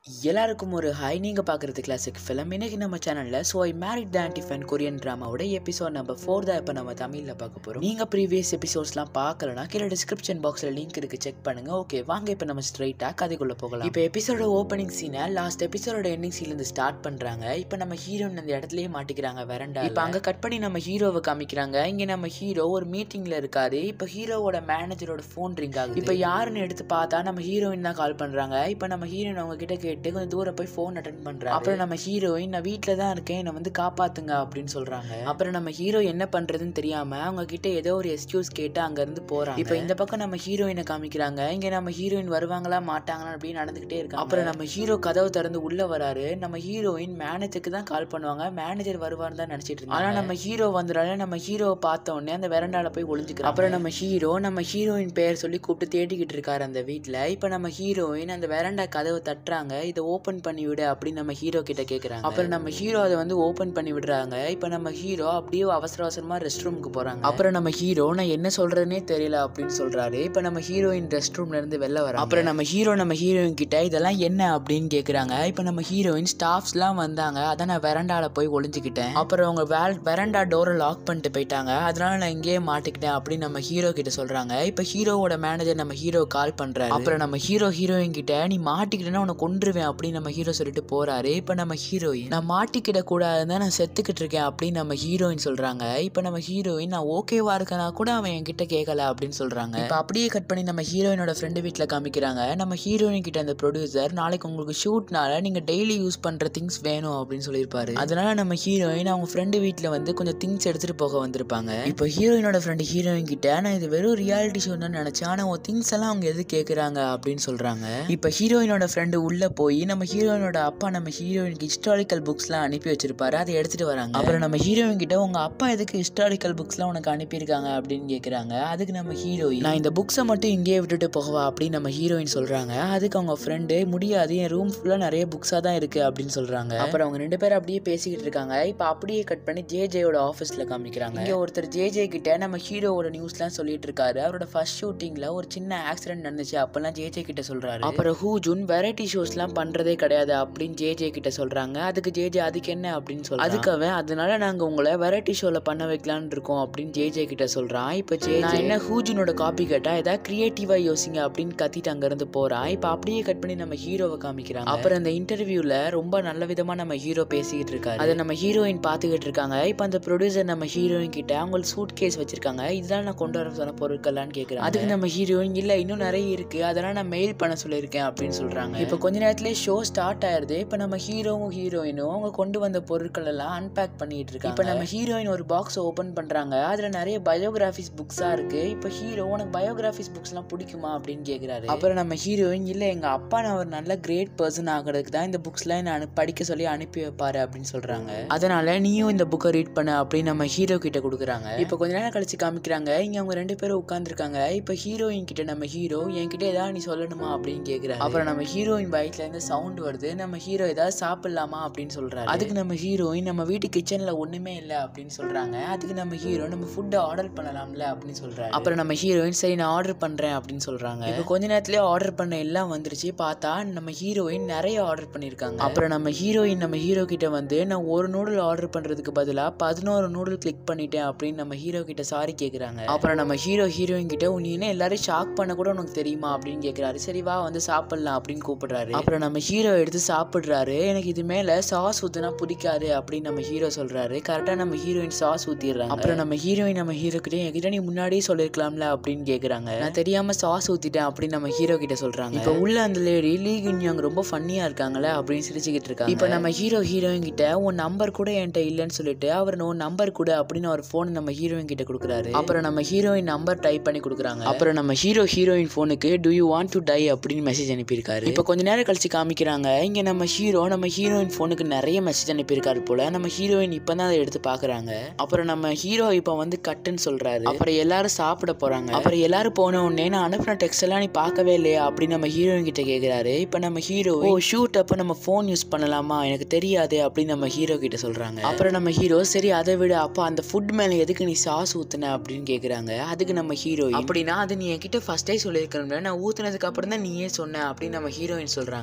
எல்லாருக்கும் ஒரு ஹாய் நீங்கள் பார்க்குறது கிளாசிக் ஃபிலிம் இன்னைக்கு நம்ம சேனலில் so I married the anti fan Korean ட்ராமாவோட எபிசோட் நம்பர் ஃபோர் தான் இப்போ நம்ம தமிழில் பார்க்க போகிறோம் நீங்கள் ப்ரீவியஸ் எபிசோட்ஸ்லாம் பார்க்கலனா கீழே டிஸ்கிரிப்ஷன் பாக்ஸில் லிங்க் இருக்குது செக் பண்ணுங்க ஓகே வாங்க இப்போ நம்ம ஸ்ட்ரைட்டாக கதைக்குள்ளே போகலாம் இப்போ எபிசோட ஓப்பனிங் சீனை லாஸ்ட் எபிசோட எண்டிங் சீன்லேருந்து ஸ்டார்ட் பண்ணுறாங்க இப்போ நம்ம ஹீரோயின் அந்த இடத்துலயே மாட்டிக்கிறாங்க வேறண்டா இப்போ அங்கே கட் பண்ணி நம்ம ஹீரோவை காமிக்கிறாங்க இங்கே நம்ம ஹீரோ ஒரு மீட்டிங்கில் இருக்காரு இப்போ ஹீரோவோட மேனேஜரோட ஃபோன் ரிங் ஆகுது இப்போ யாருன்னு எடுத்து பார்த்தா நம்ம ஹீரோயின் தான் கால் பண்ணுறாங்க இப்போ நம்ம ஹீரோயின் அவங்க கிட்ட கேட்டு கொஞ்சம் தூரம் போய் ஃபோன் அட்டன் பண்றாங்க அப்புறம் நம்ம ஹீரோயின் நான் வீட்டில் தான் இருக்கேன் என்னை வந்து காப்பாத்துங்க அப்படின்னு சொல்றாங்க அப்புறம் நம்ம ஹீரோ என்ன பண்றதுன்னு தெரியாம அவங்க கிட்ட ஏதோ ஒரு எக்ஸ்கியூஸ் கேட்டு அங்க இருந்து போறாங்க இப்போ இந்த பக்கம் நம்ம ஹீரோயினை காமிக்கிறாங்க இங்க நம்ம ஹீரோயின் வருவாங்களா மாட்டாங்களா அப்படின்னு நடந்துகிட்டே இருக்காங்க அப்புறம் நம்ம ஹீரோ கதவை திறந்து உள்ள வராரு நம்ம ஹீரோயின் மேனேஜருக்கு தான் கால் பண்ணுவாங்க மேனேஜர் வருவார்னு தான் நினைச்சிட்டு இருந்தாங்க ஆனா நம்ம ஹீரோ வந்துறாரு நம்ம ஹீரோவை பார்த்த உடனே அந்த வெரண்டால போய் ஒளிஞ்சுக்கிறோம் அப்புறம் நம்ம ஹீரோ நம்ம ஹீரோயின் பேர் சொல்லி கூப்பிட்டு தேடிக்கிட்டு இருக்காரு அந்த வீட்ல இப்போ நம்ம ஹீரோயின் அந்த வெரண்டா கதவை தட்டுறாங்க இதை ஓபன் பண்ணி விடு அப்படின்னு நம்ம ஹீரோ கிட்ட கேக்குறாங்க அப்புறம் நம்ம ஹீரோ அதை வந்து ஓபன் பண்ணி விடுறாங்க இப்போ நம்ம ஹீரோ அப்படியே அவசர அவசரமா ரெஸ்ட் ரூமுக்கு போறாங்க அப்புறம் நம்ம ஹீரோ நான் என்ன சொல்றதுனே தெரியல அப்படின்னு சொல்றாரு இப்போ நம்ம ஹீரோயின் ரெஸ்ட் ரூம்ல இருந்து வெளில வர அப்புறம் நம்ம ஹீரோ நம்ம ஹீரோயின் கிட்ட இதெல்லாம் என்ன அப்படின்னு கேக்குறாங்க இப்போ நம்ம ஹீரோயின் ஸ்டாஃப்ஸ்லாம் வந்தாங்க அதான் நான் வெரண்டால போய் ஒளிஞ்சுக்கிட்டேன் அப்புறம் அவங்க வேல் வெரண்டா டோரை லாக் பண்ணிட்டு போயிட்டாங்க அதனால நான் இங்கேயே மாட்டிக்கிட்டேன் அப்படின்னு நம்ம ஹீரோ கிட்ட சொல்றாங்க இப்போ ஹீரோவோட மேனேஜர் நம்ம ஹீரோ கால் பண்றாரு அப்புறம் நம்ம ஹீரோ ஹீரோயின் கிட்ட நீ மாட்டிக்கிட்டேன்னா உன்னை கொன்றுவேன் அப்படின்னு நம்ம ஹீரோ சொல்லிட்டு போறாரு இப்போ நம்ம ஹீரோயின் நான் மாட்டிக்கிட கூடாதுன்னு நான் செத்துக்கிட்டு இருக்கேன் அப்படின்னு நம்ம ஹீரோயின் சொல்றாங்க இப்போ நம்ம ஹீரோயின் நான் ஓகேவா இருக்கனா கூட அவன் என்கிட்ட கேட்கல அப்படின்னு சொல்றாங்க இப்போ அப்படியே கட் பண்ணி நம்ம ஹீரோயினோட ஃப்ரெண்டு வீட்டில் காமிக்கிறாங்க நம்ம ஹீரோயின் கிட்ட அந்த ப்ரொடியூசர் நாளைக்கு உங்களுக்கு ஷூட்னால நீங்க டெய்லி யூஸ் பண்ற திங்ஸ் வேணும் அப்படின்னு சொல்லியிருப்பாரு அதனால நம்ம ஹீரோயின் அவங்க ஃப்ரெண்டு வீட்டில் வந்து கொஞ்சம் திங்ஸ் எடுத்துட்டு போக வந்திருப்பாங்க இப்போ ஹீரோயினோட ஃப்ரெண்டு ஹீரோயின் கிட்ட நான் இது வெறும் ரியாலிட்டி ஷோ தான் நினைச்சேன் ஆனா உன் திங்ஸ் எல்லாம் அவங்க எது கேட்குறாங்க அப்படின்னு சொல்றாங்க இப்போ ஹீரோயினோட ஃப்ரெண்டு உள்ள போய் நம்ம ஹீரோயினோட அப்பா நம்ம ஹீரோயினுக்கு ஹிஸ்டாரிக்கல் புக்ஸ்லாம் அனுப்பி வச்சிருப்பாரு அதை எடுத்துட்டு வராங்க அப்புறம் நம்ம ஹீரோயின் கிட்ட உங்க அப்பா எதுக்கு ஹிஸ்டாரிக்கல் புக்ஸ்லாம் உனக்கு அனுப்பியிருக்காங்க அப்படின்னு கேட்குறாங்க அதுக்கு நம்ம ஹீரோயின் நான் இந்த புக்ஸை மட்டும் இங்கேயே விட்டுட்டு போகவா அப்படின்னு நம்ம ஹீரோயின் சொல்றாங்க அதுக்கு அவங்க ஃப்ரெண்டு முடியாது என் ரூம் ஃபுல்லாக நிறைய புக்ஸாக தான் இருக்கு அப்படின்னு சொல்றாங்க அப்புறம் அவங்க ரெண்டு பேரும் அப்படியே பேசிக்கிட்டு இருக்காங்க இப்போ அப்படியே கட் பண்ணி ஜே ஜேயோட ஆஃபீஸில் காமிக்கிறாங்க இங்கே ஒருத்தர் ஜே ஜே கிட்ட நம்ம ஹீரோவோட நியூஸ்லாம் சொல்லிட்டு இருக்காரு அவரோட ஃபர்ஸ்ட் ஷூட்டிங்ல ஒரு சின்ன ஆக்சிடென்ட் நடந்துச்சு அப்பெல்லாம் ஜே ஜே கிட்ட சொல்றாரு அப்புறம் ஹூ ஜூன் வெரைட்டி ஷோஸ்லாம் பண்றதே கிடையாது அப்படின்னு ஜே ஜே கிட்ட சொல்றாங்க அதுக்கு ஜே ஜே அதுக்கு என்ன அப்படின்னு சொல்றாங்க அதுக்கு அவன் அதனால நாங்க உங்களை வெரைட்டி ஷோல பண்ண வைக்கலாம்னு இருக்கோம் அப்படின்னு ஜே ஜே கிட்ட சொல்றான் இப்போ ஜே நான் என்ன ஹூஜுனோட காப்பி கேட்டா ஏதாவது கிரியேட்டிவா யோசிங்க அப்படின்னு கத்திட்டு அங்க இருந்து போறான் இப்போ அப்படியே கட் பண்ணி நம்ம ஹீரோவை காமிக்கிறாங்க அப்புறம் அந்த இன்டர்வியூல ரொம்ப நல்ல விதமா நம்ம ஹீரோ பேசிக்கிட்டு இருக்காரு அதை நம்ம ஹீரோயின் பாத்துக்கிட்டு இருக்காங்க இப்போ அந்த ப்ரொடியூசர் நம்ம ஹீரோயின் கிட்ட அவங்க சூட் கேஸ் வச்சிருக்காங்க இதெல்லாம் நான் கொண்டு வர சொன்ன பொருட்கள்லாம் கேட்குறேன் அதுக்கு நம்ம ஹீரோயின் இல்ல இன்னும் நிறைய இருக்கு அதெல்லாம் நான் மெயில் பண்ண சொல்லியிருக்கேன் அப்படின்னு சொல்றாங்க இப்போ கொஞ்ச நேரத்திலே ஷோ ஸ்டார்ட் ஆயிருது இப்போ நம்ம ஹீரோவும் ஹீரோயினும் அவங்க கொண்டு வந்த பொருட்கள் எல்லாம் அன்பேக் பண்ணிட்டு இருக்காங்க இப்போ நம்ம ஹீரோயின் ஒரு பாக்ஸ் ஓபன் பண்றாங்க அதுல நிறைய பயோகிராஃபிஸ் புக்ஸா இருக்கு இப்போ ஹீரோ உனக்கு பயோகிராஃபிஸ் புக்ஸ்லாம் பிடிக்குமா அப்படின்னு கேக்குறாரு அப்புறம் நம்ம ஹீரோயின் இல்ல எங்க அப்பா நான் ஒரு நல்ல கிரேட் பர்சன் ஆகிறதுக்கு தான் இந்த புக்ஸ்லாம் என்ன அனு- படிக்க சொல்லி அனுப்பி வைப்பாரு அப்படின்னு சொல்றாங்க அதனால நீயும் இந்த புக்கை ரீட் பண்ண அப்படின்னு நம்ம ஹீரோ கிட்ட கொடுக்குறாங்க இப்போ கொஞ்ச நேரம் கழிச்சு காமிக்கிறாங்க இங்க அவங்க ரெண்டு பேரும் உட்காந்துருக்காங்க இப்போ ஹீரோயின் கிட்ட நம்ம ஹீரோ என்கிட்ட ஏதாவது நீ சொல்லணுமா அப்படின்னு கேக்குறாரு அப்புறம் நம்ம ஹீரோயின் வயிற்றுல இருந்து சவுண்ட் வருது நம்ம ஹீரோ ஏதாவது சாப்பிடலாமா அப்படின்னு சொல்றாரு அதுக்கு நம்ம ஹீரோயின் நம்ம வீட்டு கிச்சன்ல ஒண்ணுமே இல்ல அப்படின்னு சொல்றாங்க அதுக்கு நம்ம ஹீரோ நம்ம ஃபுட்டை ஆர்டர் பண்ணலாம்ல அப்படின்னு சொல்றாரு அப்புறம் நம்ம ஹீரோயின் சரி நான் ஆர்டர் பண்றேன் அப்படின்னு சொல்றாங்க இப்போ கொஞ்ச நேரத்திலே ஆர்டர் பண்ண எல்லாம் வந்துருச்சு பார்த்தா நம்ம ஹீரோயின் நிறைய ஆர்டர் பண்ணிருக்காங்க அப்புறம் நம்ம ஹீரோயின் நம்ம ஹீரோ கிட்ட வந்து நான் ஒரு நூடுல் ஆர்டர் பண்றதுக்கு பதிலா பதினோரு நூடுல் கிளிக் பண்ணிட்டேன் அப்படின்னு நம்ம ஹீரோ கிட்ட சாரி கேக்குறாங்க அப்புறம் நம்ம ஹீரோ ஹீரோயின் கிட்ட உன் நீ என்ன எல்லாரும் ஷாக் பண்ண கூட உனக்கு தெரியுமா அப்படின்னு கேக்குறாரு சரி வா வந்து சாப்பிடலாம் அப்படின்னு கூப்பிடுறாரு அப்புறம் நம்ம ஹீரோ எடுத்து சாப்பிடுறாரு எனக்கு இது மேல சாஸ் ஊத்துனா பிடிக்காது அப்படின்னு நம்ம ஹீரோ சொல்றாரு கரெக்டா நம்ம ஹீரோயின் சாஸ் ஊத்திடுறாங்க அப்புறம் நம்ம ஹீரோயின் நம்ம ஹீரோ கிட்ட என்கிட்ட நீ முன்னாடியே சொல்லிருக்கலாம்ல அப்படின்னு கேக்குறாங்க நான் தெரியாம சாஸ் ஊத்திட்டேன் அப்படின்னு நம்ம ஹீரோ கிட்ட சொல்றாங்க இப்போ உள்ள அந்த லேடி லீக் இன்யாங் ரொம்ப ஃபன்னியா இருக்காங்களே அப்படின்னு சிரிச்சுக்கிட்டு இருக்காங்க இப்போ நம்ம ஹீரோ ஹீரோயின் கிட்ட உன் நம்பர் கூட என்கிட்ட இல்லைன்னு சொல்லிட்டு அவர் உன் நம்பர் கூட அப்படின்னு ஒரு ஃபோன் நம்ம ஹீரோயின் கிட்ட கொடுக்குறாரு அப்புறம் நம்ம ஹீரோயின் நம்பர் டைப் பண்ணி கொடுக்குறாங்க அப்புறம் நம்ம ஹீரோ ஹீரோயின் ஃபோனுக்கு do you want to die அப்படின்னு மெசேஜ் அனுப்பியிருக்காரு இப்போ கொஞ்ச நேரம் கழிச்சு காமிக்கிறாங்க இங்க நம்ம ஹீரோ நம்ம ஹீரோயின் ஃபோனுக்கு நிறைய மெசேஜ் அனுப்பியிருக்காரு போல நம்ம ஹீரோயின் இப்போ தான் அதை எடுத்து பார்க்கறாங்க அப்புறம் நம்ம ஹீரோ இப்போ வந்து கட்டுன்னு சொல்றாரு அப்புறம் எல்லாரும் சாப்பிட போறாங்க அப்புறம் எல்லாரும் போன உடனே நான் அனுப்பின டெக்ஸ்ட் எல்லாம் நீ பார்க்கவே இல்லையா அப்படின்னு நம்ம ஹீரோயின் கிட்ட கேக்குறாரு இப்போ நம்ம ஹீரோ ஓ ஷூட் அப்போ நம்ம ஃபோன் யூஸ் பண்ணலாமா எனக்கு தெரியாது அப்படின்னு நம்ம ஹீரோ கிட்ட சொல்றாங்க அப்புறம் நம்ம ஹீரோ சரி அதை விட அப்போ அந்த ஃபுட் மேல எதுக்கு நீ சாஸ் ஊத்துன அப்படின்னு கேக்குறாங்க அதுக்கு நம்ம ஹீரோ அப்படின்னா அது நீ என்கிட்ட ஃபர்ஸ்டே சொல்லியிருக்கணும்ல நான் ஊத்துனதுக்கு அப்புறம் தான் நீயே சொன்ன அப்படின்னு நம்ம ஹீரோயின் சொல்றாங்க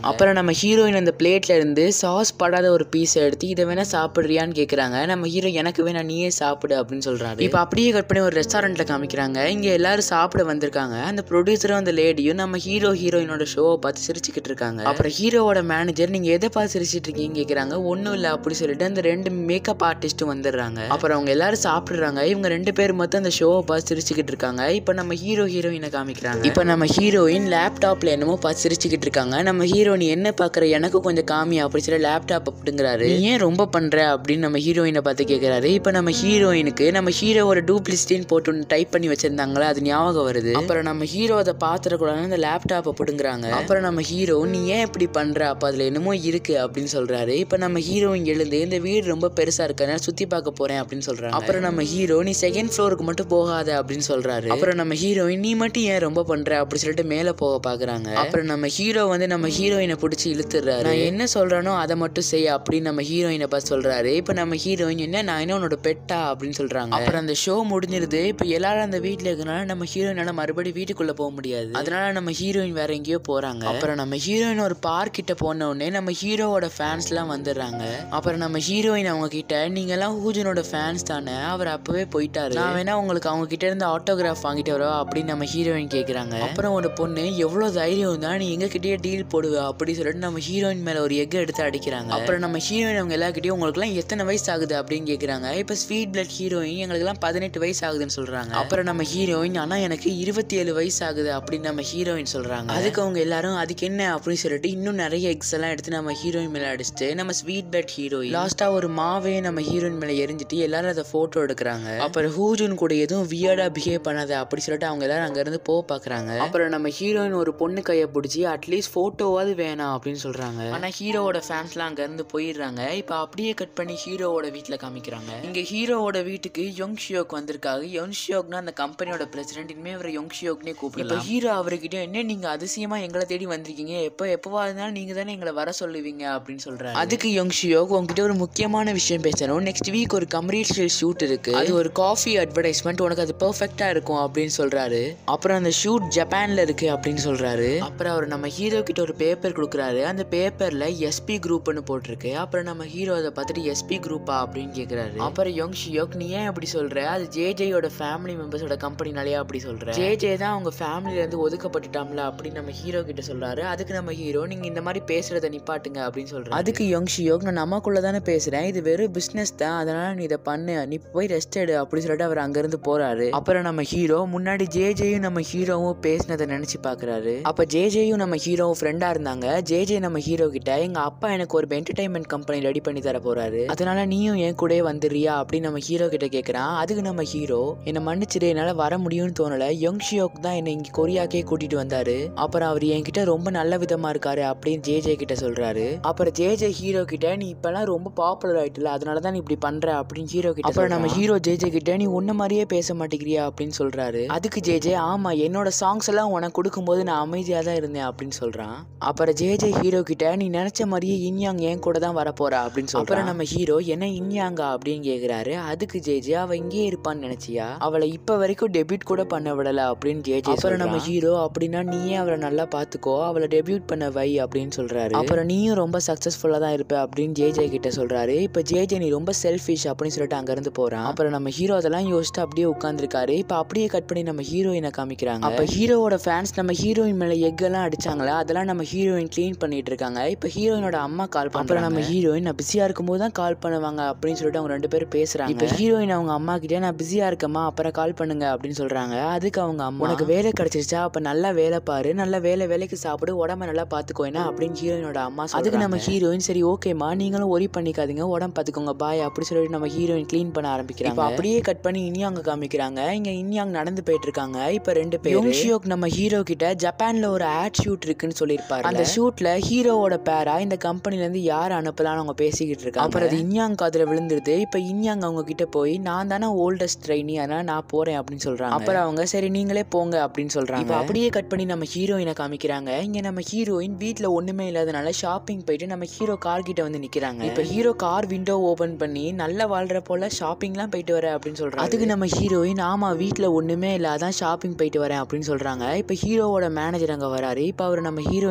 அப்புறம் நம்ம ஹீரோயின் அந்த பிளேட்ல இருந்து சாஸ் படாத ஒரு பீஸ் எடுத்து இதை வேணா சாப்பிடுறியான்னு கேக்குறாங்க நம்ம ஹீரோ எனக்கு வேணா நீயே சாப்பிடு அப்படின்னு சொல்றாரு இப்போ அப்படியே கட் பண்ணி ஒரு ரெஸ்டாரண்ட்ல காமிக்கிறாங்க இங்க எல்லாரும் சாப்பிட வந்திருக்காங்க அந்த ப்ரொடியூசரும் அந்த லேடியும் நம்ம ஹீரோ ஹீரோயினோட ஷோவை பார்த்து சிரிச்சுக்கிட்டு இருக்காங்க அப்புறம் ஹீரோவோட மேனேஜர் நீங்க எதை பார்த்து சிரிச்சிட்டு இருக்கீங்க கேக்குறாங்க ஒன்றும் இல்லை அப்படி சொல்லிட்டு அந்த ரெண்டு மேக்கப் ஆர்டிஸ்ட்டும் வந்துடுறாங்க அப்புறம் அவங்க எல்லாரும் சாப்பிடுறாங்க இவங்க ரெண்டு பேர் மட்டும் அந்த ஷோவை பார்த்து சிரிச்சுக்கிட்டு இருக்காங்க இப்போ நம்ம ஹீரோ ஹீரோயினை காமிக்கிறாங்க இப்போ நம்ம ஹீரோயின் லேப்டாப்ல என்னமோ பார்த்து சிரிச்சுக்கிட்டு இருக்காங்க நம்ம ஹீரோயின் என்ன பார்க்குற எனக்கு கொஞ்சம் காமி அப்படி சொல்லி லேப்டாப் அப்படிங்கிறாரு நீ ஏன் ரொம்ப பண்ற அப்படின்னு நம்ம ஹீரோயினை பார்த்து கேட்குறாரு இப்போ நம்ம ஹீரோயினுக்கு நம்ம ஹீரோவோட டூப்ளிசிட்டின்னு போட்டு ஒன்று டைப் பண்ணி வச்சிருந்தாங்களா அது ஞாபகம் வருது அப்புறம் நம்ம ஹீரோ அதை பார்த்துடக்கூடாதுன்னு அந்த லேப்டாப்பை பிடுங்குறாங்க அப்புறம் நம்ம ஹீரோ நீ ஏன் இப்படி பண்ற அப்போ அதில் என்னமோ இருக்கு அப்படின்னு சொல்றாரு இப்போ நம்ம ஹீரோயின் எழுந்து இந்த வீடு ரொம்ப பெருசா இருக்கனால சுத்தி பார்க்க போறேன் அப்படின்னு சொல்றாங்க அப்புறம் நம்ம ஹீரோ நீ செகண்ட் ஃப்ளோருக்கு மட்டும் போகாத அப்படின்னு சொல்றாரு அப்புறம் நம்ம ஹீரோயின் நீ மட்டும் ஏன் ரொம்ப பண்ற அப்படி சொல்லிட்டு மேலே போக பாக்குறாங்க அப்புறம் நம்ம ஹீரோ வந்து நம்ம ஹீரோயினை பிடிச்சி இழுத்துறாரு நான் என்ன சொல்றேனோ அதை மட்டும் செய் அப்படின்னு நம்ம ஹீரோயினை பார்த்து சொல்றாரு இப்போ நம்ம ஹீரோயின் என்ன நான் என்ன உன்னோட பெட்டா அப்படின்னு சொல்றாங்க அப்புறம் அந்த ஷோ முடிஞ்சிருது இப்போ எல்லாரும் அந்த வீட்டில் இருக்கனால நம்ம ஹீரோயினால மறுபடியும் வீட்டுக்குள்ள போக முடியாது அதனால நம்ம ஹீரோயின் வேற எங்கேயோ போறாங்க அப்புறம் நம்ம ஹீரோயின் ஒரு பார்க் கிட்ட போன உடனே நம்ம ஹீரோவோட ஃபேன்ஸ்லாம் வந்துடுறாங்க அப்புறம் நம்ம ஹீரோயின் அவங்க கிட்ட நீங்க எல்லாம் ஹூஜனோட ஃபேன்ஸ் தானே அவர் அப்பவே போயிட்டாரு நான் வேணா உங்களுக்கு அவங்க கிட்ட இருந்து ஆட்டோகிராஃப் வாங்கிட்டு வரவா அப்படின்னு நம்ம ஹீரோயின் கேக்குறாங்க அப்புறம் ஒரு பொண்ணு எவ்வளவு தைரியம் தான் நீ எங்க கிட்டயே டீல் போடுவ அப்படி சொல்லிட்டு நம்ம ஹீரோயின் மேல ஒரு எக் எடுத்து அடிக்கிறாங்க அப்புறம் நம்ம ஹீரோயின் அவங்க எல்லாருக்கிட்டையும் உங்களுக்கு எல்லாம் எத்தனை வயசு ஆகுது அப்படின்னு கேக்குறாங்க இப்ப ஸ்வீட் பிளட் ஹீரோயின் எங்களுக்கு எல்லாம் பதினெட்டு வயசு ஆகுதுன்னு சொல்றாங்க அப்புறம் நம்ம ஹீரோயின் ஆனா எனக்கு இருபத்தி ஏழு வயசு ஆகுது அப்படின்னு நம்ம ஹீரோயின் சொல்றாங்க அதுக்கு அவங்க எல்லாரும் அதுக்கு என்ன அப்படின்னு சொல்லிட்டு இன்னும் நிறைய எக்ஸ் எல்லாம் எடுத்து நம்ம ஹீரோயின் மேல அடிச்சுட்டு நம்ம ஸ்வீட் பிளட் ஹீரோயின் லாஸ்டா ஒரு மாவே நம்ம ஹீரோயின் மேல எரிஞ்சிட்டு எல்லாரும் அதை போட்டோ எடுக்கிறாங்க அப்புறம் ஹூஜுன் கூட எதுவும் வியர்டா பிஹேவ் பண்ணாத அப்படி சொல்லிட்டு அவங்க எல்லாரும் அங்க இருந்து போக பாக்குறாங்க அப்புறம் நம்ம ஹீரோயின் ஒரு பொண்ணு கையை பிடிச்சி அட்லீஸ்ட் போட்டோவாது வேணாம் அப்படின்னு சொல்றாங்க ஆனா ஹீரோவோட ஃபேன்ஸ்லாம் அங்க இருந்து போயிடுறாங்க இப்போ அப்படியே கட் பண்ணி ஹீரோவோட வீட்ல காமிக்கிறாங்க இங்க ஹீரோவோட வீட்டுக்கு யோங் ஷியோக் வந்திருக்காங்க யோங் ஷியோக்னா அந்த கம்பெனியோட பிரசிடென்ட் இனிமே அவரை யோங் ஷியோக்னே கூப்பிடலாம் இப்போ ஹீரோ அவர்கிட்ட என்ன நீங்க அதிசயமா எங்களை தேடி வந்திருக்கீங்க எப்போ எப்பவா இருந்தாலும் நீங்க தானே எங்களை வர சொல்லுவீங்க அப்படின்னு சொல்றாரு அதுக்கு யோங் ஷியோக் உங்ககிட்ட ஒரு முக்கியமான விஷயம் பேசணும் நெக்ஸ்ட் வீக் ஒரு கமர்ஷியல் ஷூட் இருக்கு அது ஒரு காஃபி அட்வர்டைஸ்மெண்ட் உனக்கு அது பெர்ஃபெக்ட்டா இருக்கும் அப்படின்னு சொல்றாரு அப்புறம் அந்த ஷூட் ஜப்பான்ல இருக்கு அப்படின்னு சொல்றாரு அப்புறம் அவர் நம்ம ஹீரோ கிட்ட ஒரு பேப்பர் கொடுக்குறாரு அந்த பேப்பர்ல எஸ்பி குரூப்னு போட்டிருக்கு அப்புறம் நம்ம ஹீரோ அதை பார்த்துட்டு எஸ்பி குரூப்பா அப்படின்னு கேக்குறாரு அப்புறம் யோங் ஷியோக் நீ ஏன் அப்படி சொல்ற அது ஜே ஜேயோட ஃபேமிலி மெம்பர்ஸோட கம்பெனினாலே அப்படி சொல்ற ஜே ஜே தான் அவங்க ஃபேமிலில இருந்து ஒதுக்கப்பட்டுட்டாம்ல அப்படின்னு நம்ம ஹீரோ கிட்ட சொல்றாரு அதுக்கு நம்ம ஹீரோ நீங்க இந்த மாதிரி பேசுறத நிப்பாட்டுங்க அப்படின்னு சொல்றாரு அதுக்கு யோங் ஷியோக் நான் நமக்குள்ள தானே பேசுறேன் இது வெறும் பிசினஸ் தான் அதனால நீ இதை பண்ணு நீ போய் ரெஸ்ட் எடு அப்படி சொல்லிட்டு அவர் அங்கிருந்து போறாரு அப்புறம் நம்ம ஹீரோ முன்னாடி ஜே ஜேயும் நம்ம ஹீரோவும் பேசினதை நினைச்சு பாக்குறாரு அப்ப ஜே ஜேயும் நம்ம ஹீரோவும் ஃப்ரெண்டா இருந்தாங்க ஜே ஜே நம்ம ஹீரோ கிட்ட எங்க அப்பா எனக்கு ஒரு என்டர்டைன்மெண்ட் கம்பெனி ரெடி பண்ணி தர போறாரு அதனால நீயும் என் கூடயே வந்துடுறியா அப்படின்னு நம்ம ஹீரோ கிட்ட கேக்குறான் அதுக்கு நம்ம ஹீரோ என்னை மன்னிச்சிடு என்னால வர முடியும்னு தோணல யோங் ஷியோக் தான் என்னை இங்க கொரியாக்கே கூட்டிட்டு வந்தாரு அப்புறம் அவர் என்கிட்ட ரொம்ப நல்ல விதமா இருக்காரு அப்படின்னு ஜே ஜே கிட்ட சொல்றாரு அப்புறம் ஜே ஜே ஹீரோ கிட்ட நீ இப்பெல்லாம் ரொம்ப பாப்புலர் ஆயிட்டுல அதனால தான் நீ இப்படி பண்ற அப்படின்னு ஹீரோ கிட்ட அப்புறம் நம்ம ஹீரோ ஜே ஜே கிட்ட நீ உன்ன மாதிரியே பேச மாட்டேங்கிறியா அப்படின்னு சொல்றாரு அதுக்கு ஜே ஜே ஆமா என்னோட சாங்ஸ் எல்லாம் உனக்கு கொடுக்கும்போது நான் அமைதியா தான் இருந்தேன் அப்படின்னு சொல்றான் அப்புறம் ஜே ஜே ஹீரோ கிட்ட நீ நினைச்ச மாதிரியே இன்யாங் என் கூட தான் வர போறா அப்படின்னு சொல்றான் அப்புறம் நம்ம ஹீரோ என்ன இன்யாங்கா அப்படின்னு கேக்குறாரு அதுக்கு ஜே ஜே அவ இங்கேயே இருப்பான்னு நினைச்சியா அவளை இப்ப வரைக்கும் டெபியூட் கூட பண்ண விடல அப்படின்னு ஜே ஜே அப்புறம் நம்ம ஹீரோ அப்படின்னா நீயே அவளை நல்லா பாத்துக்கோ அவளை டெபியூட் பண்ண வை அப்படின்னு சொல்றாரு அப்புறம் நீயும் ரொம்ப சக்சஸ்ஃபுல்லா தான் இருப்ப அப்படின்னு ஜே ஜே கிட்ட சொல்றாரு இப்ப ஜே ஜே நீ ரொம்ப செல்ஃபிஷ் அப்படின்னு சொல்லிட்டு அங்க இருந்து போறான் அப்புறம் நம்ம ஹீரோ அதெல்லாம் யோசிச்சுட்டு அப்படியே உட்காந்துருக்காரு இப்ப அப்படியே கட் பண்ணி நம்ம ஹீரோயினை காமிக்கிறாங்க அப்ப ஹீரோவோட ஃபேன்ஸ் நம்ம ஹீரோயின் மேல எக் எல்லாம் அடிச்சாங்களா அதெல்லாம் நம்ம ஹீரோயின் க்ளீன் பண்ணிட்டு இருக்காங்க இப்ப ஹீரோயினோட அம்மா கால் அப்புறம் நம்ம ஹீரோயின் நான் பிஸியா இருக்கும்போது தான் கால் பண்ணுவாங்க அப்படின்னு சொல்லிட்டு அவங்க ரெண்டு பேரும் பேசுறாங்க இப்ப ஹீரோயின் அவங்க அம்மா கிட்ட நான் பிஸியா இருக்கேம்மா அப்புறம் கால் பண்ணுங்க அப்படின்னு சொல்றாங்க அதுக்கு அவங்க அம்மா உனக்கு வேலை கிடைச்சிருச்சா அப்ப நல்லா வேலை பாரு நல்லா வேலை வேலைக்கு சாப்பிடு உடம்ப நல்லா பாத்துக்கோ என்ன அப்படின்னு ஹீரோயினோட அம்மா அதுக்கு நம்ம ஹீரோயின் சரி ஓகேம்மா நீங்களும் ஒரி பண்ணிக்காதீங்க உடம்பு பாத்துக்கோங்க பாய் அப்படி சொல்லிட்டு நம்ம ஹீரோயின் க்ளீன் பண்ண ஆரம்பிக்கிறாங்க இப்ப அப்படியே கட் பண்ணி இனியாங்க காமிக்கிறாங்க இங்க இனியாங் நடந்து போயிட்டு இருக்காங்க இப்ப ரெண்டு பேர் யோங்ஷியோக் நம்ம ஹீரோ கிட்ட ஜப்பான்ல ஒரு ஆட் ஷூட் இருக்குன்னு சொல்லியிருப்பாரு அந்த ஷூட்ல ஹீரோவோட பேரா இந்த கம்பெனில இருந்து யார் அனுப்பலாம்னு அவங்க பேசிக்கிட்டு இருக்காங்க அப்புறம் அது இன்யாங் காதுல விழுந்துருது இப்ப இன்யாங் அவங்க கிட்ட போய் நான் தானே ஓல்டஸ்ட் ட்ரைனி அதனால நான் போறேன் அப்படின்னு சொல்றாங்க அப்புறம் அவங்க சரி நீங்களே போங்க அப்படின்னு சொல்றாங்க இப்ப அப்படியே கட் பண்ணி நம்ம ஹீரோயினை காமிக்கிறாங்க இங்க நம்ம ஹீரோயின் வீட்ல ஒண்ணுமே இல்லாதனால ஷாப்பிங் போயிட்டு நம்ம ஹீரோ கார் கிட்ட வந்து நிக்கிறாங்க இப்ப ஹீரோ கார் விண்டோ ஓபன் பண்ணி நல்லா வாழ்ற போல ஷாப்பிங்லாம் போயிட்டு வர அப்படின்னு சொல்றாங்க அதுக்கு நம்ம ஹீரோயின் ஆமா வீட்ல ஒண்ணுமே இல்ல அதான் ஷாப்பிங் போயிட்டு வரேன் அப்படின்னு சொல்றாங்க இப்ப ஹீரோவோட மேனேஜர் அங்க வராரு இப்ப அவர் நம்ம ஹீரோயின் கிட்ட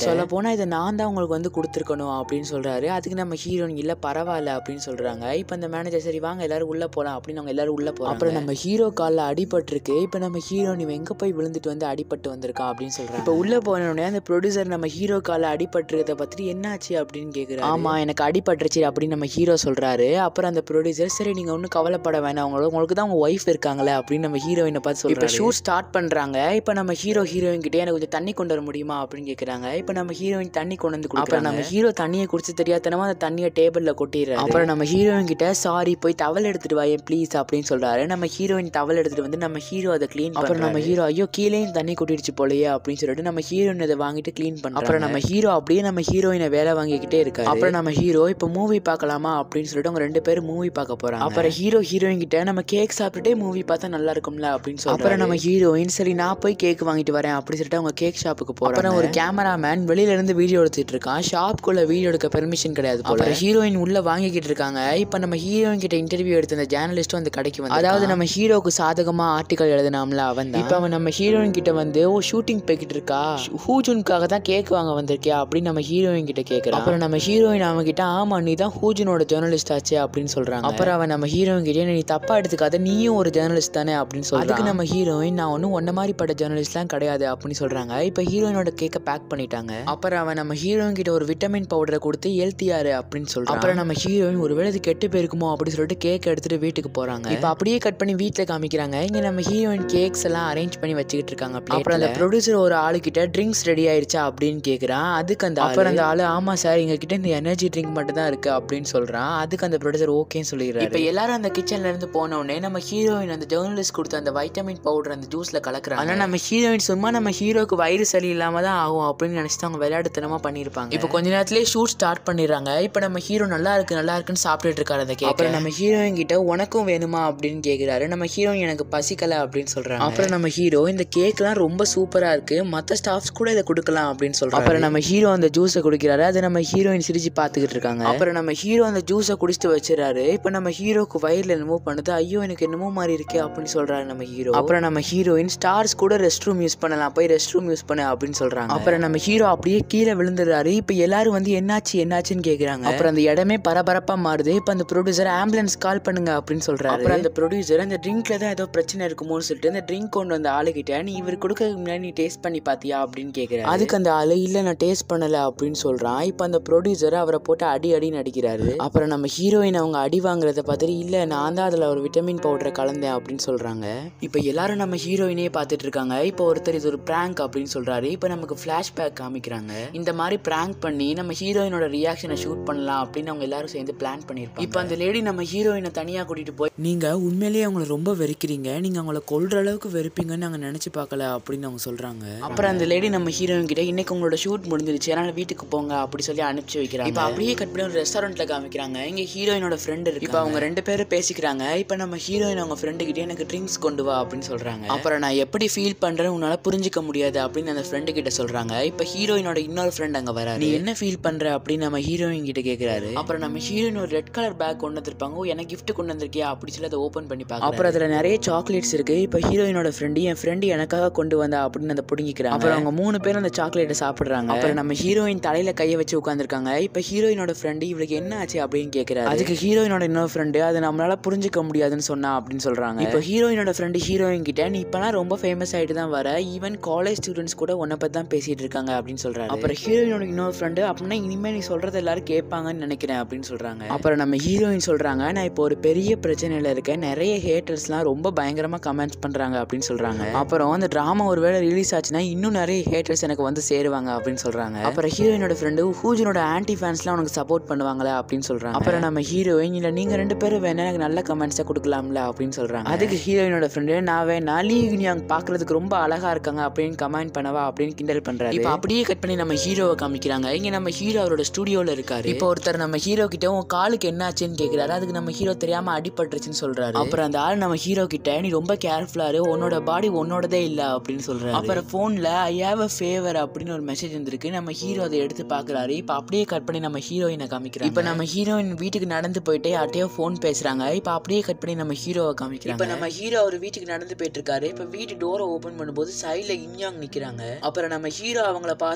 சொல்ல போனால் இதை நான் தான் உங்களுக்கு வந்து கொடுத்துருக்கணும் அப்படின்னு சொல்கிறாரு அதுக்கு நம்ம ஹீரோயின் இல்லை பரவாயில்ல அப்படின்னு சொல்கிறாங்க இப்போ அந்த மேனேஜர் சரி வாங்க எல்லாரும் உள்ளே போகலாம் அப்படின்னு அவங்க எல்லாரும் உள்ளே போகிறோம் அப்புறம் நம்ம ஹீரோ காலில் அடிபட்டிருக்கு இப்போ நம்ம ஹீரோயின் இவன் எங்கே போய் விழுந்துட்டு வந்து அடிபட்டு வந்திருக்கான் அப்படின்னு சொல்கிறாங்க இப்போ உள்ளே போனோடனே அந்த ப்ரொடியூசர் நம்ம ஹீரோ காலில் அடிபட்டிருக்கிறத பற்றி என்னாச்சு அப்படின்னு கேட்குறாரு ஆமாம் எனக்கு அடிபட்டுருச்சு அப்படின்னு நம்ம ஹீரோ சொல்கிறாரு அப்புறம் அந்த ப்ரொடியூசர் சரி நீங்கள் ஒன்றும் கவலைப்பட வேணாம் உங்களுக்கு உங்களுக்கு தான் உங்கள் ஒய்ஃப் இருக்காங்களே அப்படின்னு நம்ம ஹீரோயினை பார்த்து சொல்கிறாரு இப்போ ஷூட் ஸ்டார்ட் பண்ணுறாங்க இப்போ நம்ம ஹீரோ ஹீரோயின் கிட்டே எனக்கு கொஞ்சம் தண்ணி கொண்டு வர முடியுமா அப்படின்னு கேட்குறாங்க இப்போ நம்ம ஹீரோயின் தண்ணி கொண்டு வந்து கொடுக்குறாங்க நம்ம ஹீரோ தண்ணியை குடிச்சு தெரியாதனமா அந்த தண்ணியை டேபிளில் கொட்டிடுறாரு அப்புறம் நம்ம ஹீரோயின் கிட்ட சாரி போய் டவல் எடுத்துட்டு வாயேன் ப்ளீஸ் அப்படின்னு சொல்றாரு நம்ம ஹீரோயின் டவல் எடுத்துட்டு வந்து நம்ம ஹீரோ அதை க்ளீன் அப்புறம் நம்ம ஹீரோ ஐயோ கீழேயும் தண்ணி கொட்டிடுச்சு போலயே அப்படின்னு சொல்லிட்டு நம்ம ஹீரோயின் அதை வாங்கிட்டு க்ளீன் பண்ணுறோம் அப்புறம் நம்ம ஹீரோ அப்படியே நம்ம ஹீரோயினை வேலை வாங்கிக்கிட்டே இருக்காரு அப்புறம் நம்ம ஹீரோ இப்போ மூவி பார்க்கலாமா அப்படின்னு சொல்லிட்டு அவங்க ரெண்டு பேரும் மூவி பார்க்க போறாங்க அப்புறம் ஹீரோ ஹீரோயின் கிட்ட நம்ம கேக் சாப்பிட்டுட்டே மூவி பார்த்தா நல்லா இருக்கும்ல அப்படின்னு சொல்லி அப்புறம் நம்ம ஹீரோயின் சரி நான் போய் கேக் வாங்கிட்டு வரேன் அப்படின்னு சொல்லிட்டு அவங்க கேக் ஷாப்புக்கு போறோம் அப்புறம் ஒரு கேமராமேன் வெளியில இருந்து வீடியோ எடுத்துட்டு இருக்கான் ஷாப்குள்ள வீடியோ எடுக்க பெர்மிஷன் கிடையாது போல ஹீரோயின் உள்ள வாங்கிக்கிட்டு இருக்காங்க இப்போ நம்ம ஹீரோயின் கிட்ட இன்டர்வியூ எடுத்த அந்த ஜேர்னலிஸ்ட்டும் அந்த கடைக்கு வந்து அதாவது நம்ம ஹீரோக்கு சாதகமா ஆர்டிகல் எழுதினாம்ல அவன் இப்போ அவன் நம்ம ஹீரோயின் கிட்ட வந்து ஓ ஷூட்டிங் போய்கிட்டு இருக்கா ஹூஜுனுக்காக தான் கேக் வாங்க வந்திருக்கியா அப்படின்னு நம்ம ஹீரோயின் கிட்ட கேட்குறான் அப்புறம் நம்ம ஹீரோயின் அவங்க கிட்ட ஆமா நீ தான் ஹூஜுனோட ஜேர்னலிஸ்ட் ஆச்சு அப்படின்னு சொல்றாங்க அப்புறம் அவன் நம்ம ஹீரோயின் கிட்ட நீ தப்பா எடுத்துக்காத நீயும் ஒரு ஜேர்னலிஸ்ட் தானே அப்படின்னு சொல்றான் அதுக்கு நம்ம ஹீரோயின் நான் ஒன்றும் ஒன்ன மாதிரி பட்ட ஜேர்னலிஸ்ட்லாம் கிடையாது அப்படின்னு சொல்றாங்க இப்போ ஹீரோயினோட கேக்கை பேக் பண்ணிட்டாங்க அப்புறம் அவன் நம்ம ஹீரோயின் கிட்ட ஒரு விட்டமின் பவுடரை கொடுத்து ஹெல்த்தியாரு அப்படின்னு சொல்றான் அப்புறம் நம்ம ஹீரோயின் ஒரு வேளை இது கெட்டு போயிருக்குமோ அப்படின்னு சொல்லிட்டு கேக் எடுத்துட்டு வீட்டுக்கு போறாங்க இப்போ அப்படியே கட் பண்ணி வீட்டில் காமிக்கிறாங்க இங்க நம்ம ஹீரோயின் கேக்ஸ் எல்லாம் அரேஞ்ச் பண்ணி வச்சுக்கிட்டு இருக்காங்க அப்புறம் அந்த ப்ரொடியூசர் ஒரு ஆளு கிட்ட ட்ரிங்க்ஸ் ரெடி ஆயிருச்சா அப்படின்னு கேக்குறான் அதுக்கு அந்த அப்புறம் அந்த ஆளு ஆமா சார் எங்க கிட்ட இந்த எனர்ஜி ட்ரிங்க் மட்டும் தான் இருக்கு அப்படின்னு சொல்றான் அதுக்கு அந்த ப்ரொடியூசர் ஓகேன்னு சொல்லிடுறாரு இப்போ எல்லாரும் அந்த கிச்சன்ல இருந்து போன உடனே நம்ம ஹீரோயின் அந்த ஜேர்னலிஸ்ட் கொடுத்த அந்த வைட்டமின் பவுடர் அந்த ஜூஸ்ல கலக்குறாங்க ஆனா நம்ம ஹீரோயின் சும்மா நம்ம ஹீரோக்கு வயிறு சளி இல்லாம தான் ஆகும் அப்படின்னு நினைச்சிட்டு அவங்க விளையாடுத்தனமா பண்ணிருப்பாங்க இப்போ கொஞ்ச நேரத்திலேயே ஷூட் ஸ்டார்ட் பண்ணிடுறாங்க இப்போ நம்ம ஹீரோ நல்லா இருக்கு நல்லா இருக்குன்னு சாப்பிட்டுட்டு இருக்காரு அந்த கேக் அப்புறம் நம்ம ஹீரோயின் கிட்ட உனக்கும் வேணுமா அப்படின்னு கேக்குறாரு நம்ம ஹீரோயின் எனக்கு பசிக்கல அப்படின்னு சொல்றாங்க அப்புறம் நம்ம ஹீரோ இந்த கேக்லாம் ரொம்ப சூப்பரா இருக்கு மத்த ஸ்டாஃப்ஸ் கூட இதை கொடுக்கலாம் அப்படின்னு சொல்றாங்க அப்புறம் நம்ம ஹீரோ அந்த ஜூஸை குடிக்கிறாரு அதை நம்ம ஹீரோயின் சிரிச்சு பார்த்துக்கிட்டு இருக்காங்க அப்புறம் நம்ம ஹீரோ அந்த ஜூஸை குடிச்சிட்டு வச்சிடறாரு இப்போ நம்ம ஹீரோக்கு வயிறுல என்னமோ பண்ணுது ஐயோ எனக்கு என்னமோ மாதிரி இருக்கே அப்படின்னு சொல்றாரு நம்ம ஹீரோ அப்புறம் நம்ம ஹீரோயின் ஸ்டார்ஸ் கூட ரெஸ்ட் ரூம் யூஸ் பண்ணலாம் போய் ரெஸ்ட் ரூம் யூஸ் பண்ண அப்படின்னு சொல்றாங்க அப்புறம் நம்ம ஹீரோ அப்படியே கீழே விழுந்துடுறாரு இப்போ எல்லாரும் வந்து என்னாச்சு என்னாச்சுன்னு கேக்குறாங்க அப்புறம் அந்த இடமே பரபரப்பா மாறுது இப்போ அந்த ப்ரொடியூசர் ஆம்புலன்ஸ் கால் பண்ணுங்க அப்படின்னு சொல்றாரு அப்புறம் அந்த ப்ரொடியூசர் அந்த ட்ரிங்க்ல தான் ஏதோ பிரச்சனை இருக்குமோன்னு சொல்லிட்டு அந்த ட்ரிங்க் கொண்டு வந்த ஆளுகிட்ட நீ இவர் கொடுக்கறதுக்கு முன்னாடி நீ டேஸ்ட் பண்ணி பாத்தியா அப்படின்னு கேக்குறாரு அதுக்கு அந்த ஆளு இல்ல நான் டேஸ்ட் பண்ணல அப்படின்னு சொல்றான் இப்போ அந்த ப்ரொடியூசர் அவரை போட்டு அடி அடின்னு அடிக்கிறாரு அப்புறம் நம்ம ஹீரோயின் அவங்க அடி வாங்குறத பார்த்துட்டு இல்ல நான் தான் அதுல ஒரு விட்டமின் பவுடரை கலந்தேன் அப்படின்னு சொல்றாங்க இப்போ எல்லாரும் நம்ம ஹீரோயினே பார்த்துட்டு இருக்காங்க இப்போ ஒருத்தர் இது ஒரு பிராங்க் அப்படின்னு சொல்றாரு இப்போ நமக்கு ஃபிளாஷ்பேக் காமிக்கிறாங்க இந்த மாதிரி பிராங்க் பண்ணி நம்ம ஹீரோயினோட ரியாக்ஷனை ஷூட் பண்ணலாம் அப்படின்னு அவங்க எல்லாரும் சேர்ந்து பிளான் பண்ணிருப்பாங்க இப்போ அந்த லேடி நம்ம ஹீரோயினை தனியா கூட்டிட்டு போய் நீங்க உண்மையிலேயே அவங்கள ரொம்ப வெறுக்கிறீங்க நீங்க அவங்கள கொல்ற அளவுக்கு வெறுப்பீங்கன்னு நாங்க நினைச்சு பார்க்கல அப்படின்னு அவங்க சொல்றாங்க அப்புறம் அந்த லேடி நம்ம ஹீரோயின் கிட்ட இன்னைக்கு உங்களோட ஷூட் முடிஞ்சிருச்சு அதனால வீட்டுக்கு போங்க அப்படி சொல்லி அனுப்பிச்சு வைக்கிறாங்க இப்போ அப்படியே கட் பண்ணி ஒரு ரெஸ்டாரண்ட்ல காமிக்கிறாங்க இங்க ஹீரோயினோட ஃப்ரெண்ட் இருக்கு இப்போ அவங்க ரெண்டு பேரும் பேசிக்கிறாங்க இப்போ நம்ம ஹீரோயின் அவங்க ஃப்ரெண்டு கிட்ட எனக்கு ட்ரிங்க்ஸ் கொண்டு வா அப்படின்னு சொல்றாங்க அப்புறம் நான் எப்படி ஃபீல் பண்றேன்னு உன்னால புரிஞ்சுக்க முடியாது அப்படின்னு அந்த ஃப்ரெண்டு கிட்ட சொல்றாங்க இப்போ ஹீரோயினோட இன்னொரு ஃப்ரெண்ட் அங்க வராரு நீ என்ன ஃபீல் பண்ற அப்படின்னு நம்ம ஹீரோயின் கிட்ட கேக்குறாரு அப்புறம் நம்ம ஹீரோயின் ஒரு ரெட் கலர் பேக் கொண்டு வந்திருப்பாங்க "ஓ, எனக்கு gift கொண்டு வந்திருக்கியா அப்படி சொல்லி அதை ஓபன் பண்ணி பார்க்க அப்புறம் அதுல நிறைய சாக்லேட்ஸ் இருக்கு இப்போ ஹீரோயினோட ஃப்ரெண்டு என் ஃப்ரெண்டு எனக்காக கொண்டு வந்தா அப்படின்னு அதை பிடிங்கிக்கிறாங்க அப்புறம் அவங்க மூணு பேரும் அந்த சாக்லேட்டை சாப்பிடுறாங்க அப்புறம் நம்ம ஹீரோயின் தலையில கையை வச்சு உட்காந்துருக்காங்க இப்போ ஹீரோயினோட ஃப்ரெண்டு இவளுக்கு என்ன ஆச்சு அப்படின்னு கேட்கிறாரு அதுக்கு ஹீரோயினோட இன்னொரு ஃப்ரெண்டு அதை நம்மளால புரிஞ்சுக்க முடியாதுன்னு சொன்னா அப்படின்னு சொல்றாங்க இப்போ ஹீரோயினோட ஃப்ரெண்டு ஹீரோயின் கிட்ட நீ இப்பெல்லாம் ரொம்ப ஃபேமஸ் ஆயிட்டு தான் வர ஈவன் காலேஜ் ஸ்டூடெண்ட்ஸ் கூட உன்னை பத்தி தான் பேசிட்டு இருக்காங்க அப்படின்னு சொல்றாரு அப்புறம் ஹீரோயினோட இன்னொரு ஃப்ரெண்டு அப்படின்னா இனிமே நீ சொல்றது எல்லாரும் கேட்பாங்கன்னு நினைக்கிறேன் அப்படின்னு சொல்றாங்க அப்புறம் நம்ம ஹீரோயின் சொல்றாங்க நான் இப்போ ஒரு பெரிய பிரச்சனையில இருக்கேன் நிறைய ஹேட்டர்ஸ்லாம் ரொம்ப பயங்கரமா கமெண்ட்ஸ் பண்றாங்க அப்படின்னு சொல்றாங்க அப்புறம் அந்த டிராமா ஒருவேளை ரிலீஸ் ஆச்சுன்னா இன்னும் நிறைய ஹேட்டர்ஸ் எனக்கு வந்து சேருவாங்க அப்படின்னு சொல்றாங்க அப்புறம் ஹீரோயினோட ஃப்ரெண்டு ஹூஜனோட ஆன்டி ஃபேன்ஸ்லாம் உனக்கு சப்போர்ட் பண்ணுவாங்களா அப்படின்னு சொல்றாங்க அப்புறம் நம்ம ஹீரோயின் இல்ல நீங்க ரெண்டு பேரும் வேணா எனக்கு நல்ல கமெண்ட்ஸை கொடுக்கலாம்ல அப்படின்னு சொல்றாங்க அதுக்கு ஹீரோயினோட ஃப்ரெண்டு நான் வேணா லீ யூனியாங் பாக்குறதுக்கு ரொம்ப அழகா இருக்காங்க அப்படின்னு கமெண்ட் பண்ணவா அப்படின்னு கிண்டல் பண்றாரு இப்போ அப்படியே கட் பண்ணி நம்ம ஹீரோவை காமிக்கிறாங்க இங்க நம்ம ஹீரோ அவரோட ஸ்டுடியோல இருக்காரு இப்போ ஒருத்தர் நம்ம ஹீரோ கிட்ட உன் காலுக்கு என்னாச்சுன்னு கேக்குறாரு அதுக்கு நம்ம ஹீரோ தெரியாம அடிபட்டுருச்சுன்னு சொல்றாரு அப்புறம் அந்த ஆள் நம்ம ஹீரோ கிட்ட நீ ரொம்ப கேர்ஃபுல்லா இரு உன்னோட பாடி உன்னோடதே இல்ல அப்படின்னு சொல்றாரு அப்புறம் போன்ல ஐ ஹேவ் அ ஃபேவர் அப்படின்னு ஒரு மெசேஜ் வந்திருக்கு நம்ம ஹீரோ அதை எடுத்து பாக்குறாரு இப்போ அப்படியே கட் பண்ணி நம்ம ஹீரோயினை காமிக்கிறாங்க இப்போ நம்ம ஹீரோயின் வீட்டுக்கு நடந்து போயிட்டு யார்ட்டையோ ஃபோன் பேசுறாங்க இப்போ அப்படியே கட் பண்ணி நம்ம ஹீரோவை காமிக்கிறாங்க இப்போ நம்ம ஹீரோ அவர் வீட்டுக்கு நடந்து போயிட்டு இருக்காரு இப்போ வீட்டு டோரை ஓபன் பண்ணும்போது சைடுல இன்யாங் நிக்கிறாங்க அப்புறம் நம்ம ஹீரோ அவங்கள பார்த்து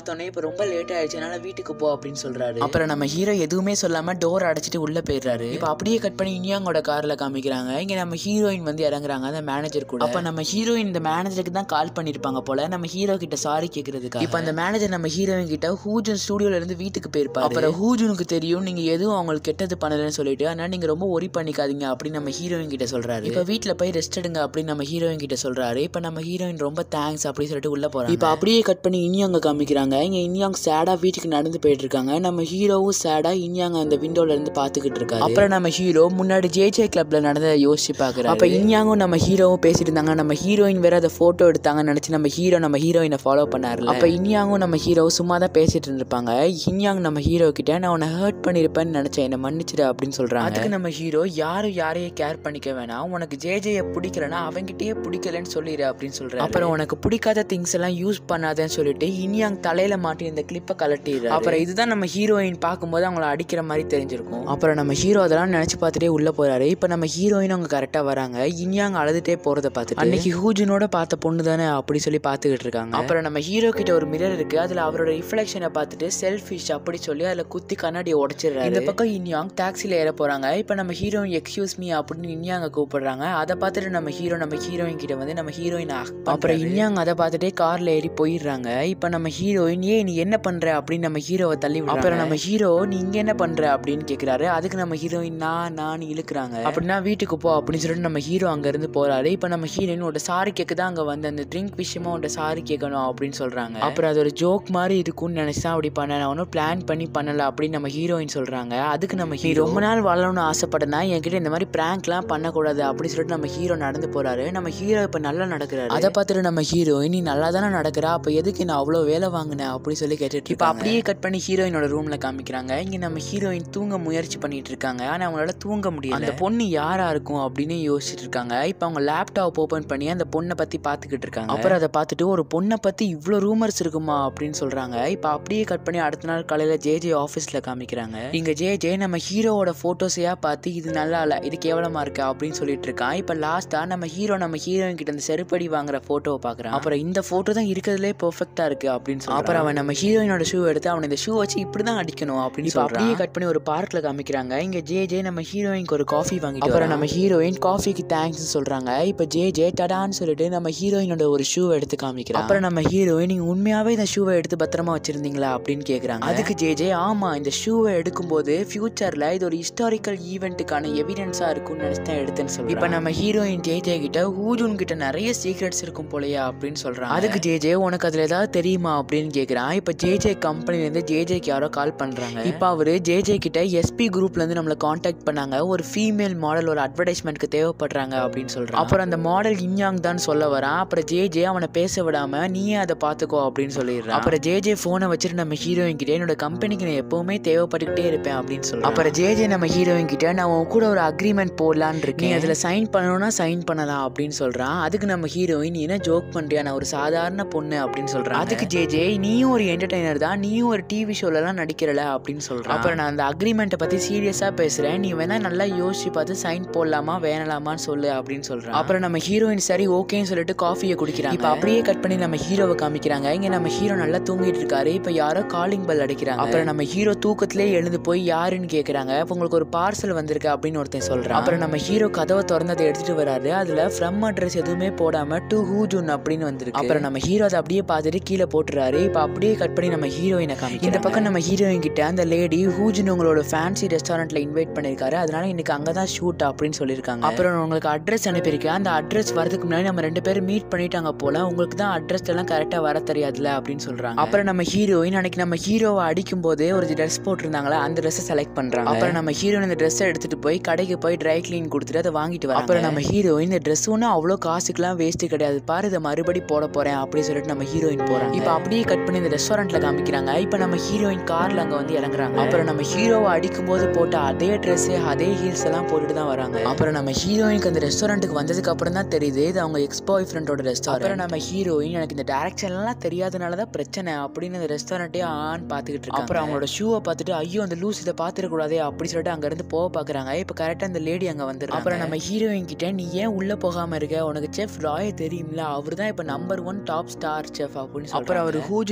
பார்த்தோன்னே இப்போ ரொம்ப லேட் ஆயிடுச்சு அதனால வீட்டுக்கு போ அப்படின்னு சொல்றாரு அப்புறம் நம்ம ஹீரோ எதுவுமே சொல்லாம டோர் அடைச்சிட்டு உள்ள போயிடுறாரு இப்போ அப்படியே கட் பண்ணி இனியாங்கோட கார்ல காமிக்கிறாங்க இங்க நம்ம ஹீரோயின் வந்து இறங்குறாங்க அந்த மேனேஜர் கூட அப்ப நம்ம ஹீரோயின் இந்த மேனேஜருக்கு தான் கால் பண்ணிருப்பாங்க போல நம்ம ஹீரோ கிட்ட சாரி கேக்குறதுக்கு இப்போ அந்த மேனேஜர் நம்ம ஹீரோயின் கிட்ட ஹூஜன் ஸ்டூடியோல இருந்து வீட்டுக்கு போயிருப்பாரு அப்புறம் ஹூஜனுக்கு தெரியும் நீங்க எதுவும் அவங்களுக்கு கெட்டது பண்ணலன்னு சொல்லிட்டு அதனால நீங்க ரொம்ப ஒரி பண்ணிக்காதீங்க அப்படின்னு நம்ம ஹீரோயின் கிட்ட சொல்றாரு இப்போ வீட்ல போய் ரெஸ்ட் எடுங்க அப்படின்னு நம்ம ஹீரோயின் கிட்ட சொல்றாரு இப்போ நம்ம ஹீரோயின் ரொம்ப தேங்க்ஸ் அப்படின்னு சொல்லிட்டு உள்ள போறாங்க இப்போ அப்படியே கட் பண்ணி இனியாங்க காமிக்கிறாங்க இங்க இனியாங் சேடா வீட்டுக்கு நடந்து போயிட்டு இருக்காங்க நம்ம ஹீரோவும் சேடா இனியாங்க அந்த விண்டோல இருந்து பாத்துக்கிட்டு இருக்காரு அப்புறம் நம்ம ஹீரோ முன்னாடி ஜேஜே கிளப்ல நடந்ததை யோசிச்சு பாக்குறாரு அப்ப இனியாங்கும் நம்ம ஹீரோவும் பேசிட்டு இருந்தாங்க நம்ம ஹீரோயின் வேற அதை போட்டோ எடுத்தாங்கன்னு நினைச்சு நம்ம ஹீரோ நம்ம ஹீரோயினை ஃபாலோ பண்ணாரு அப்ப இனியாங்கும் நம்ம ஹீரோ சும்மா தான் பேசிட்டு இருந்திருப்பாங்க இனியாங் நம்ம ஹீரோ கிட்ட நான் உன்னை ஹர்ட் பண்ணிருப்பேன்னு நினைச்சேன் என்ன மன்னிச்சிடு அப்படின்னு சொல்றாங்க அதுக்கு நம்ம ஹீரோ யாரும் யாரையும் கேர் பண்ணிக்க வேணாம் உனக்கு ஜேஜேய பிடிக்கலன்னா அவங்கிட்டயே பிடிக்கலன்னு சொல்லிடு அப்படின்னு சொல்றாரு அப்புறம் உனக்கு பிடிக்காத திங்ஸ் எல்லாம் யூஸ் பண்ணாதேன்னு சொல்லிட்டு இனியாங் தலையில மாட்டி இந்த கிளிப்பை கலட்டிடுறாரு அப்புறம் இதுதான் நம்ம ஹீரோயின் பார்க்கும்போது அவங்கள அடிக்கிற மாதிரி தெரிஞ்சிருக்கும் அப்புறம் நம்ம ஹீரோ அதெல்லாம் நினைச்சு பார்த்துட்டே உள்ள போறாரு இப்போ நம்ம ஹீரோயின் அவங்க கரெக்டா வராங்க இனியாங் அழுதுட்டே போறத பார்த்துட்டு அன்னைக்கு ஹூஜனோட பார்த்த பொண்ணு தானே அப்படி சொல்லி பார்த்துக்கிட்டு இருக்காங்க அப்புறம் நம்ம ஹீரோ கிட்ட ஒரு மிரர் இருக்கு அதுல அவரோட ரிஃப்ளெக்ஷனை பார்த்துட்டு செல்ஃபிஷ் அப்படி சொல்லி அதுல குத்தி கண்ணாடியை உடைச்சிடுறாரு இந்த பக்கம் இன்யாங் டாக்ஸில ஏற போறாங்க இப்போ நம்ம ஹீரோயின் எக்ஸ்கியூஸ் மீ அப்படின்னு இன்யாங்க கூப்பிடுறாங்க அதை பார்த்துட்டு நம்ம ஹீரோ நம்ம ஹீரோயின் கிட்ட வந்து நம்ம ஹீரோயின் அப்புறம் இன்யாங் அதை பார்த்துட்டே கார்ல ஏறி போயிடுறாங்க இப்போ நம்ம ஹீரோயின் ஏ நீ என்ன பண்ற அப்படின்னு நம்ம ஹீரோவை தள்ளி விடுறாங்க அப்புறம் நம்ம ஹீரோ நீ இங்க என்ன பண்ற அப்படின்னு கேக்குறாரு அதுக்கு நம்ம ஹீரோயின் நான் நான் இழுக்கிறாங்க அப்படின்னா வீட்டுக்கு போ அப்படின்னு சொல்லிட்டு நம்ம ஹீரோ அங்க இருந்து போறாரு இப்போ நம்ம ஹீரோயின் உட சாரி கேட்க தான் அங்க வந்து அந்த ட்ரிங்க் விஷயமா உன்ட சாரி கேட்கணும் அப்படின்னு சொல்றாங்க அப்புறம் அது ஒரு ஜோக் மாதிரி இருக்கும்னு நினைச்சு தான் அப்படி பண்ண நான் ஒன்றும் பிளான் பண்ணி பண்ணல அப்படின்னு நம்ம ஹீரோயின் சொல்றாங்க அதுக்கு நம்ம ஹீரோ ரொம்ப நாள் வாழணும்னு ஆசைப்பட்டனா என்கிட்ட இந்த மாதிரி பிராங்க்லாம் பண்ணக்கூடாது அப்படின்னு சொல்லிட்டு நம்ம ஹீரோ நடந்து போறாரு நம்ம ஹீரோ இப்போ நல்லா நடக்கிறாரு அதை பார்த்துட்டு நம்ம ஹீரோயின் நீ நல்லா தானே நடக்கிறா அப்போ எதுக்கு நான் அவ்வளோ வேலை வாங்கினேன் அப்படி சொல்லி கேட்டுட்டு இப்போ அப்படியே கட் பண்ணி ஹீரோயினோட ரூம்ல காமிக்கிறாங்க இங்க நம்ம ஹீரோயின் தூங்க முயற்சி பண்ணிட்டு இருக்காங்க ஆனா அவங்களால தூங்க முடியல அந்த பொண்ணு யாரா இருக்கும் அப்படின்னு யோசிச்சுட்டு இருக்காங்க இப்போ அவங்க லேப்டாப் ஓபன் பண்ணி அந்த பொண்ணை பத்தி பாத்துக்கிட்டு இருக்காங்க அப்புறம் அதை பார்த்துட்டு ஒரு பொண்ணை பத்தி இவ்வளோ ரூமர்ஸ் இருக்குமா அப்படின்னு சொல்றாங்க இப்போ அப்படியே கட் பண்ணி அடுத்த நாள் காலையில ஜே ஜே ஆஃபீஸ்ல காமிக்கிறாங்க இங்க ஜே ஜே நம்ம ஹீரோவோட போட்டோஸையா பார்த்து இது நல்லா இல்ல இது கேவலமா இருக்கு அப்படின்னு சொல்லிட்டு இருக்கான் இப்போ லாஸ்டா நம்ம ஹீரோ நம்ம ஹீரோயின் கிட்ட இந்த செருப்படி வாங்குற போட்டோவை பாக்குறான் அப்புறம் இந்த போட்டோ தான் இருக்கிறதுலே பெர்ஃபெக்டா இருக்கு அப்படின்னு சொல்லி அப்புறம் அவன் நம்ம ஹீரோயினோட ஷூ எடுத்து அவன் இந்த ஷூ வச்சு இப்படிதான் அடிக்கணும் அப்படின்னு சொல்லி அப்படியே கட் பண்ணி ஒரு பார்க்ல காமிக்கிறாங்க இங்க ஜே ஜே நம்ம ஹீரோயினுக்கு ஒரு காஃபி வாங்கிட்டு அப்புறம் நம்ம ஹீரோயின் காஃபிக்கு தேங்க்ஸ் சொல்றாங்க இப்போ ஜே ஜே டடான்னு சொல்லிட்டு நம்ம ஹீரோயினோட ஒரு ஷூ எடுத்து காமிக்கிறோம் அப்புறம் நம்ம ஹீரோயின் நீங்க உண்மையாவே இந்த ஷூவை எடுத்து பத்திரமா வச்சிருந்தீங்களா அப்படின்னு கேக்குறாங்க அதுக்கு ஜே ஜே ஆமா இந்த ஷூவை எடுக்கும்போது ஃபியூச்சர்ல இது ஒரு ஹிஸ்டாரிக்கல் ஈவெண்ட்டுக்கான எவிடன்ஸா இருக்கும்னு நினைச்சு தான் எடுத்தேன்னு சொல்லி இப்போ நம்ம ஹீரோயின் ஜே ஜே கிட்ட ஹூஜூன் கிட்ட நிறைய சீக்ரெட்ஸ் இருக்கும் போலயா அப்படின்னு சொல்றாங்க அதுக்கு ஜே ஜே உனக்கு அதுல ஏதாவது தெரியுமா அப்படின்னு கேக்குறான் இப்போ ஜே ஜே கம்பெனில இருந்து ஜே ஜேக்கு யாரோ கால் பண்றாங்க இப்போ அவரு ஜே ஜே கிட்ட எஸ்பி குரூப்ல இருந்து நம்மள காண்டாக்ட் பண்ணாங்க ஒரு ஃபீமேல் மாடல் ஒரு அட்வர்டைஸ்மெண்ட்க்கு தேவைப்படுறாங்க அப்படின்னு சொல்றான் அப்புறம் அந்த மாடல் இன்யாங் தான் சொல்ல வரான் அப்புறம் ஜே ஜே அவனை பேச விடாம நீயே அதை பாத்துக்கோ அப்படின்னு சொல்லிடுறான் அப்புறம் ஜே ஜே போனை வச்சுட்டு நம்ம ஹீரோயின் கிட்ட என்னோட கம்பெனிக்கு நான் எப்பவுமே தேவைப்பட்டுக்கிட்டே இருப்பேன் அப்படின்னு சொல்றான் அப்புறம் ஜே ஜே நம்ம ஹீரோயின் கிட்ட நான் உன் கூட ஒரு அக்ரிமெண்ட் போடலான்னு இருக்கேன் நீ அதுல சைன் பண்ணணும்னா சைன் பண்ணலாம் அப்படின்னு சொல்றான் அதுக்கு நம்ம ஹீரோயின் நீ என்ன ஜோக் பண்றியா நான் ஒரு சாதாரண பொண்ணு அப்படின்னு சொல்றான் அதுக்கு ஜே ஜே நீயும் ஒரு என்டர்டைனர் தான் நீயும் ஒரு டிவி ஷோல எல்லாம் நடிக்கிறல அப்படின்னு சொல்றான் அப்புறம் நான் அந்த அக்ரிமெண்ட்டை பத்தி சீரியஸா பேசுறேன் நீ வேணா நல்லா யோசிச்சு பார்த்து சைன் போடலாமா வேணலாமான்னு சொல்லு அப்படின்னு சொல்றான் அப்புறம் நம்ம ஹீரோயின் சரி ஓகேன்னு சொல்லிட்டு காஃபியை குடிக்கிறாங்க இப்போ அப்படியே கட் பண்ணி நம்ம ஹீரோவை காமிக்கிறாங்க இங்க நம்ம ஹீரோ நல்லா தூங்கிட்டு இருக்காரு இப்போ யாரோ காலிங் பெல் அடிக்கிறாங்க அப்புறம் நம்ம ஹீரோ தூக்கத்திலே எழுந்து போய் யாருன்னு கேக்குறாங்க அப்ப உங்களுக்கு ஒரு பார்சல் வந்திருக்கு அப்படின்னு ஒருத்தன் சொல்றான் அப்புறம் நம்ம ஹீரோ கதவை திறந்து அதை எடுத்துட்டு வராரு அதுல ஃப்ரம் அட்ரஸ் எதுவுமே போடாம டு ஹூஜூன் அப்படின்னு வந்திருக்கு அப்புறம் நம்ம ஹீரோ அதை அப்படியே பார்த்துட்டு கீழே போட்டுறாரு இப்போ அப்படியே கட் பண்ணி நம்ம ஹீரோயினை காமிக்கிறோம் இந்த பக்கம் நம்ம ஹீரோயின் கிட்ட அந்த லேடி ஹூஜூன் உங்களோட ஃபேன்சி ரெஸ்டாரண்ட்ல இன்வைட் பண்ணிருக்காரு அதனால இன்னைக்கு அங்கதான் ஷூட் அப்படின்னு சொல்லியிருக்காங்க அப்புறம் உங்களுக்கு அட்ரஸ் அனுப்பியிருக்கேன் அந்த அட்ரஸ் வரதுக்கு முன்னாடி நம்ம ரெண்டு பேரும் மீட் பண்ணிட்டாங்க போல உங்களுக்கு தான் அட்ரஸ் எல்லாம் கரெக்டா வர தெரியாதுல அப்படின்னு சொல்றாங்க அப்புறம் நம்ம ஹீரோயின் அன்னைக்கு நம்ம ஹீரோவை அடிக்கும் போது ஒரு ட்ரெஸ் போட்டிருந்தாங்களா அந்த ட்ரெஸ் செலக்ட் பண்றாங்க அப்புறம் நம்ம ஹீரோயின் இந்த ட்ரெஸ் எடுத்துட்டு போய் கடைக்கு போய் ட்ரை கிளீன் கொடுத்துட்டு அதை வாங்கிட்டு வர அப்புறம் நம்ம ஹீரோயின் இந்த ட்ரெஸ் ஒன்றும் அவ்வளோ காசுக்குலாம் வேஸ்ட் கிடையாது பாரு இதை மறுபடி போட போறேன் அப்படின்னு சொல்லிட்டு நம்ம ஹீரோயின் போறாங்க இப்போ அப்படியே கட் பண்ணி இந்த ரெஸ்டாரண்ட்ல காமிக்கிறாங்க இப்போ நம்ம ஹீரோயின் கார்ல அங்க வந்து இறங்குறாங்க அப்புறம் நம்ம ஹீரோவை அடிக்கும் போது போட்ட அதே ட்ரெஸ் அதே ஹீல்ஸ் எல்லாம் போட்டுட்டு தான் வராங்க அப்புறம் நம்ம ஹீரோயினுக்கு அந்த ரெஸ்டாரண்ட்டுக்கு வந்ததுக்கு அப்புறம் தான் தெரியுது இது அவங்க எக்ஸ் பாய் ஃப்ரெண்டோட ரெஸ்டாரண்ட் அப்புறம் நம்ம ஹீரோயின் எனக்கு இந்த டேரக்ஷன் எல்லாம் தெரியாதனால தான் பிரச்சனை அப்படின்னு இந்த ரெஸ்டாரண்ட்டே ஆன் பார்த்துக்கிட்டு இருக்காங்க அப்புறம் அவங்களோட ஷூவை பார்த்துட்டு ஐயோ அந்த லூஸ் இதை பார்த்துடக்கூடாதே அப்படி சொல்லிட்டு அங்க இருந்து போக பாக்குறாங்க இப்போ கரெக்டாக அந்த லேடி அங்க வந்து அப்புறம் நம்ம ஹீரோயின் கிட்ட நீ ஏன் உள்ள போகாம இருக்க உனக்கு செஃப் ராய தெரியும்ல அவர் தான் இப்போ number one top star chef அப்படின்னு சொல்லி அப்புறம் அவர் ஹூஜுன்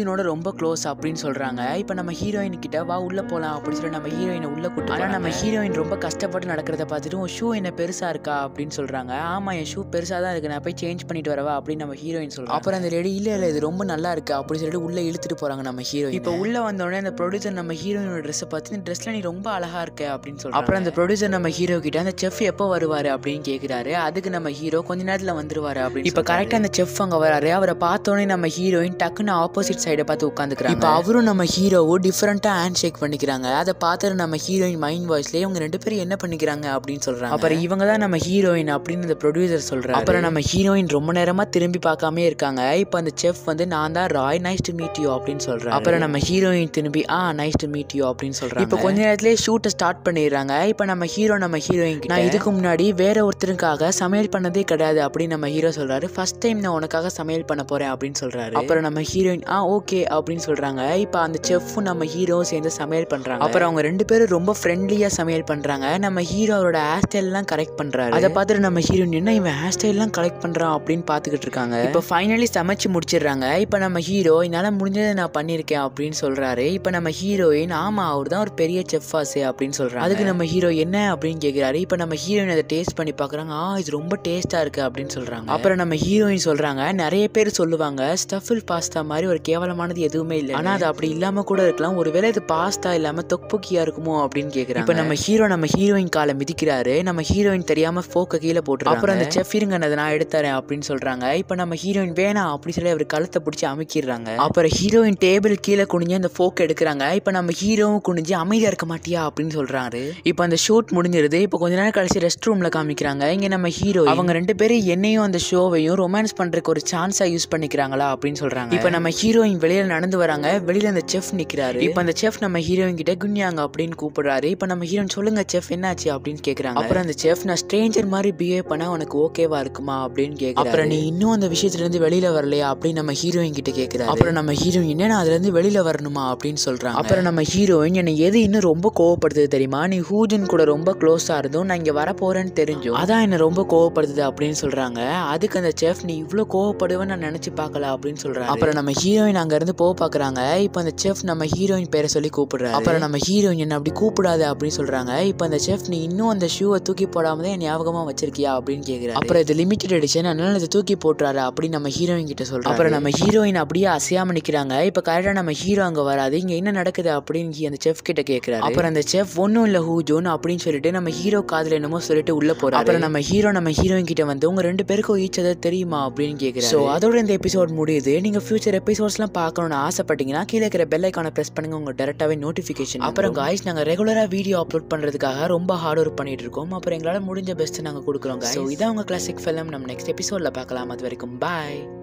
ஹூஜுனோட ரொம்ப க்ளோஸ் அப்படின்னு சொல்றாங்க இப்போ நம்ம ஹீரோயின் கிட்ட வா உள்ள போலாம் அப்படின்னு சொல்லி நம்ம ஹீரோயினை உள்ள கூட்டு ஆனா நம்ம ஹீரோயின் ரொம்ப கஷ்டப்பட்டு நடக்கிறத பார்த்துட்டு உன் ஷூ என்ன பெருசா இருக்கா அப்படின்னு சொல்றாங்க ஆமா என் ஷூ பெருசா தான் இருக்கு நான் போய் சேஞ்ச் பண்ணிட்டு வரவா அப்படின்னு நம்ம ஹீரோயின் சொல்றோம் அப்புறம் அந்த லேடி இல்ல இல்ல இது ரொம்ப நல்லா இருக்கு அப்படின்னு சொல்லிட்டு உள்ள இழுத்துட்டு போறாங்க நம்ம ஹீரோயின் இப்போ உள்ள வந்தோடனே அந்த ப்ரொடியூசர் நம்ம ஹீரோயினோட ட்ரெஸ்ஸை பார்த்து இந்த ட்ரெஸ்ல நீ ரொம்ப அழகா இருக்க அப்படின்னு சொல்றாங்க அப்புறம் அந்த ப்ரொடியூசர் நம்ம ஹீரோ கிட்ட அந்த செஃப் எப்போ வருவாரு அப்படின்னு கேக்குறாரு அதுக்கு நம்ம ஹீரோ கொஞ்ச நேரத்துல வந்துருவாரு அப்படின்னு இப்போ கரெக்டா அந்த செஃப் அங்க வராரு அவரை பார்த்தோன்னே நம்ம ஹீரோயின் டக்குன்னு ஆப்போசிட் சைடை பார்த்து உட்காந்துக்கிறாங்க இப்போ அவரும் நம்ம ஹீரோவும் டிஃப்ரெண்டா ஹேண்ட் ஷேக் பண்ணிக்கிறாங்க அதை பார்த்துட்டு நம்ம ஹீரோயின் மைண்ட் வாய்ஸ்லயே இவங்க ரெண்டு பேரும் என்ன பண்ணிக்கிறாங்க அப்படின்னு சொல்றாங்க அப்புறம் இவங்க தான் நம்ம ஹீரோயின் அப்படின்னு இந்த ப்ரொடியூசர் சொல்றாரு அப்புறம் நம்ம ஹீரோயின் ரொம்ப நேரமா திரும்பி பார்க்காம இருக்காங்க இப்போ அந்த செஃப் வந்து நான் தான் ராய் நைஸ் டு மீட் யூ அப்படின்னு சொல்றாரு அப்புறம் நம்ம ஹீரோயின் திரும்பி ஆ நைஸ் டு மீட் யூ அப்படின்னு சொல்றாங்க இப்போ கொஞ்ச நேரத்திலே ஷூட்டை ஸ்டார்ட் பண்ணிடுறாங்க இப்போ நம்ம ஹீரோ நம்ம ஹீரோயின் நான் இதுக்கு முன்னாடி வேற ஒருத்தருக்காக சமையல் பண்ணதே கிடையாது அப்படின்னு நம்ம ஹீரோ சொல்றாரு ஃபர்ஸ்ட் டைம் நான் உனக்காக சமையல் பண்ண போறேன் அப்படின்னு சொல்றாரு அப்புறம் நம்ம ஹீரோயின் ஆ ஓகே அப்படின்னு சொல்றாங்க இப்போ அந்த செஃப்பும் நம்ம ஹீரோவும் சேர்ந்து சமையல் பண்றாங்க அப்புறம் அவங்க ரெண்டு பேரும் ரொம்ப ஃப்ரெண்ட்லியா சமையல் பண்றாங்க நம்ம ஹீரோ அவரோட ஹேர் ஸ்டைல் எல்லாம் கரெக்ட் பண்றாரு அதை பார்த்துட்டு நம்ம ஹீரோயின் என்ன இவன் ஹேர் ஸ்டைல் எல்லாம் கரெக்ட் பண்றான் அப்படின்னு பார்த்துக்கிட்டு இருக்காங்க இப்போ ஃபைனலி சமைச்சு முடிச்சிடுறாங்க இப்போ நம்ம ஹீரோ என்னால முடிஞ்சதை நான் பண்ணியிருக்கேன் அப்படின்னு சொல்றாரு இப்போ நம்ம ஹீரோயின் ஆமா அவர் தான் ஒரு பெரிய செஃப்பாஸு அப்படின்னு சொல்றாங்க அதுக்கு நம்ம ஹீரோ என்ன அப்படின்னு கேட்கிறாரு இப்போ நம்ம ஹீரோயின் அதை டேஸ்ட் பண்ணி பார்க்குறாங்க ஆ இது ரொம்ப டேஸ்டா இருக்கு அப்படின்னு சொல்றாங்க அப்புறம் நம்ம ஹீரோயின் சொல்றாங்க நிறைய பேர் சொல்லுவாங்க ஸ்டஃபில் பாஸ்தா மாதிரி ஒரு கேவலமானது எதுவுமே இல்லை ஆனா அது அப்படி இல்லாம கூட இருக்கலாம் ஒருவேளை இது பாஸ்தா இல்லாம தொக்புக்கியா இருக்குமோ அப்படின்னு கேக்குறாங்க இப்போ நம்ம ஹீரோ நம்ம ஹீரோயின் காலை மிதிக்கிறாரு நம்ம ஹீரோயின் தெரியாம ஃபோக்க கீழே போட்டு அப்புறம் அந்த செஃப் இருங்க அதை நான் எடுத்துறேன் அப்படின்னு சொல்றாங்க இப்போ நம்ம ஹீரோயின் வேணாம் அப்படின்னு சொல்லி அவர் கழுத்தை பிடிச்சி அமைக்கிறாங்க அப்புறம் ஹீரோயின் டேபிள் கீழே குனிஞ்சு அந்த ஃபோக் எடுக்கிறாங்க இப்போ நம்ம ஹீரோவும் குனிஞ்சு அமைதியா இருக்க மாட்டியா அப்படின்னு சொல்றாரு இப்போ அந்த ஷூட் முடிஞ்சிருது இப்போ கொஞ்ச நேரம் கழிச்சு ரெஸ்ட் ரூம்ல காமிக்கிறாங்க இங்க நம்ம ஹீரோ அவங்க ரெண்டு பேரும் என்னையும் அந்த ஷோவையும் ரொமான்ஸ் பண்றதுக்கு ஒரு சான்ஸா யூஸ் பண்ணிக்கிறாங்களா அப்படின்னு சொல்றாங்க இப்போ நம்ம ஹீரோயின் வெளியில நடந்து வராங்க வெளியில அந்த செஃப் நிக்கிறாரு இப்போ அந்த செஃப் நம்ம ஹீரோயின் கிட்ட குன்யாங்க அப்படின்னு கூப்பிடுறாரு இப்போ நம்ம ஹீரோயின் சொல்லுங்க செஃப் என்னாச்சு அப்படின்னு கேக்குறாங்க அப்புறம் அந்த செஃப் நான் ஸ்ட்ரேஞ்சர் மாதிரி பிஹேவ் பண்ணா உனக்கு ஓகேவா இருக்குமா அப்படின்னு கேக்குறாரு அப்புறம் நீ இன்னும் அந்த விஷயத்துல இருந்து வெளியில வரலையா அப்படின்னு நம்ம ஹீரோயின் கிட்ட கேக்குறாரு அப்புறம் நம்ம ஹீரோயின் என்ன அதுல இருந்து வெளியில வரணுமா அப்படின்னு சொல்றாங்க அப்புறம் நம்ம ஹீரோயின் என்னை எது இன்னும் ரொம்ப கோவப்படுது தெரியுமா நீ ஹூஜன் கூட ரொம்ப க்ளோஸா இருந்தும் நான் இங்க வர போறேன்னு தெரிஞ்சும் அதான் என்ன ரொம்ப கோவப்படுது அப்படின்னு சொல்றாங்க அதுக்கு அந்த செஃப் நீ இவ்வளவு கோவப்படுவேன்னு நான் நினைச்சு பார்க்கல அப்படின்னு சொல்றாங்க அப்புறம் நம்ம ஹீரோயின் அங்க இருந்து போக பாக்குறாங்க இப்போ அந்த செஃப் நம்ம ஹீரோயின் பேரை சொல்லி கூப்பிடுறாரு அப்புறம் நம்ம ஹீரோயின் என்ன அப்படி கூப்பிடாத அப்படின்னு சொல்றாங்க இப்போ அந்த செஃப் நீ இன்னும் அந்த ஷூவை தூக்கி போடாம தான் என் ஞாபகமா வச்சிருக்கியா அப்படின்னு கேக்குறாரு அப்புறம் இது லிமிடெட் எடிஷன் அதனால இதை தூக்கி போட்டுறாரு அப்படின்னு நம்ம ஹீரோயின் கிட்ட சொல்றோம் அப்புறம் நம்ம ஹீரோயின் அப்படியே அசையாம நிக்கிறாங்க இப்போ கரெக்டா நம்ம ஹீரோ அங்க வராது இங்க என்ன நடக்குது அப்படின்னு அந்த செஃப் கிட்ட கேக்குறாரு அப்புறம் அந்த செஃப் ஒன்னும் இல்ல ஹூஜோன் அப்படின்னு சொல்லிட்டு நம்ம ஹீரோ காதுல என்னமோ சொல்லிட்டு உள்ள போறாரு அப்புறம் நம்ம ஹீரோ நம்ம ஹீரோயின் கிட்ட வந்து உங்க ரெண்டு பேருக்கும் ஈச் அதர் தெரியுமா அப்படின்னு கேக்குறாரு ஸோ அதோட இந்த எபிசோட் முடியுது நீங்க ஃபியூச்சர் எபிசோட்ஸ்லாம் பார்க்கணும்னு ஆசைப்பட்டீங்கன்னா கீழே இருக்கிற பெல் ஐக்கான பிரஸ் பண்ணுங்க உங்க டேரக்டாவே நோட்டிஃபிகேஷன் அப்புறம் காய்ஸ் நாங்க ரெகுலரா வீடியோ அப்லோட் பண்றதுக்காக ரொம்ப ஹார்ட் ஒர்க் பண்ணிட்டு இருக்கோம் அப்புறம் எங்களால முடிஞ்ச பெஸ்ட் நாங்க கொடுக்குறோம் ஸோ இதான் உங்க கிளாசிக் ஃபிலிம் நம்ம நெக்ஸ்ட் எபிசோட்ல பார்க்கலாம் அது வரைக்கும் பாய்